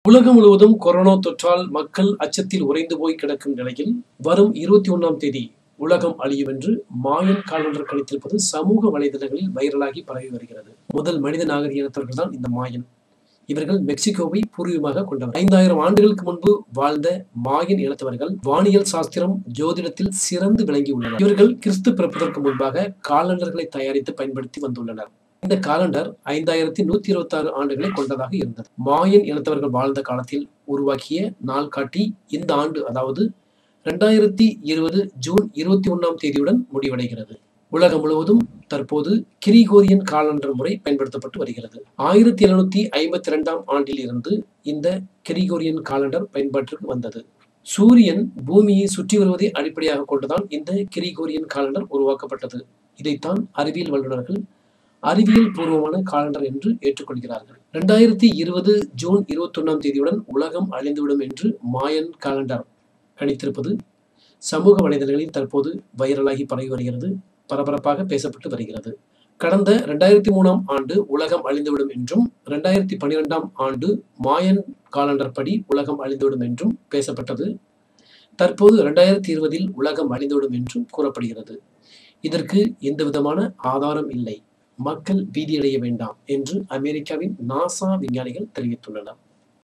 உலகம் முழுவதும் கொரோனா தொற்றால் மக்கள் அச்சத்தில் உறைந்து போய் கிடக்கும் நிலையில் வரும் இருபத்தி ஒன்றாம் தேதி உலகம் அழியும் என்று மாயன் காலண்டர் கணித்திருப்பது சமூக வலைதளங்களில் வைரலாகி பரவி வருகிறது முதல் மனித நாகரிக இனத்தவர்கள் தான் இந்த மாயன் இவர்கள் மெக்சிகோவை பூர்வீகமாக கொண்டவர் ஐந்தாயிரம் ஆண்டுகளுக்கு முன்பு வாழ்ந்த மாயன் இனத்தவர்கள் வானியல் சாஸ்திரம் ஜோதிடத்தில் சிறந்து விளங்கியுள்ளனர் இவர்கள் கிறிஸ்து பிறப்பதற்கு முன்பாக காலண்டர்களை தயாரித்து பயன்படுத்தி வந்துள்ளனர் இந்த காலண்டர் ஐந்தாயிரத்தி நூத்தி இருபத்தி ஆறு ஆண்டுகளை கொண்டதாக இருந்தது மாயன் இனத்தவர்கள் வாழ்ந்த காலத்தில் உருவாக்கிய நாள் காட்டி இந்த ஆண்டு அதாவது ரெண்டாயிரத்தி இருபது ஜூன் இருபத்தி ஒன்னாம் தேதியுடன் முடிவடைகிறது உலகம் முழுவதும் தற்போது கிரிகோரியன் காலண்டர் முறை பயன்படுத்தப்பட்டு வருகிறது ஆயிரத்தி எழுநூத்தி ஐம்பத்தி ரெண்டாம் ஆண்டில் இருந்து இந்த கிரிகோரியன் காலண்டர் பயன்பாட்டிற்கு வந்தது சூரியன் பூமியை சுற்றி வருவதை அடிப்படையாக கொண்டுதான் இந்த கிரிகோரியன் காலண்டர் உருவாக்கப்பட்டது இதைத்தான் அறிவியல் வல்லுநர்கள் அறிவியல் பூர்வமான காலண்டர் என்று ஏற்றுக்கொள்கிறார்கள் ரெண்டாயிரத்தி இருபது ஜூன் இருபத்தி ஒன்னாம் தேதியுடன் உலகம் அழிந்துவிடும் என்று மாயன் காலண்டர் கணித்திருப்பது சமூக வலைதளங்களில் தற்போது வைரலாகி பரவி வருகிறது பரபரப்பாக பேசப்பட்டு வருகிறது கடந்த ரெண்டாயிரத்தி மூணாம் ஆண்டு உலகம் அழிந்துவிடும் என்றும் ரெண்டாயிரத்தி பன்னிரெண்டாம் ஆண்டு மாயன் காலண்டர் படி உலகம் அழிந்துவிடும் என்றும் பேசப்பட்டது தற்போது ரெண்டாயிரத்தி இருபதில் உலகம் அழிந்துவிடும் என்றும் கூறப்படுகிறது இதற்கு எந்த விதமான ஆதாரம் இல்லை மக்கள் பீதியடைய வேண்டாம் என்று அமெரிக்காவின் நாசா விஞ்ஞானிகள் தெரிவித்துள்ளனர்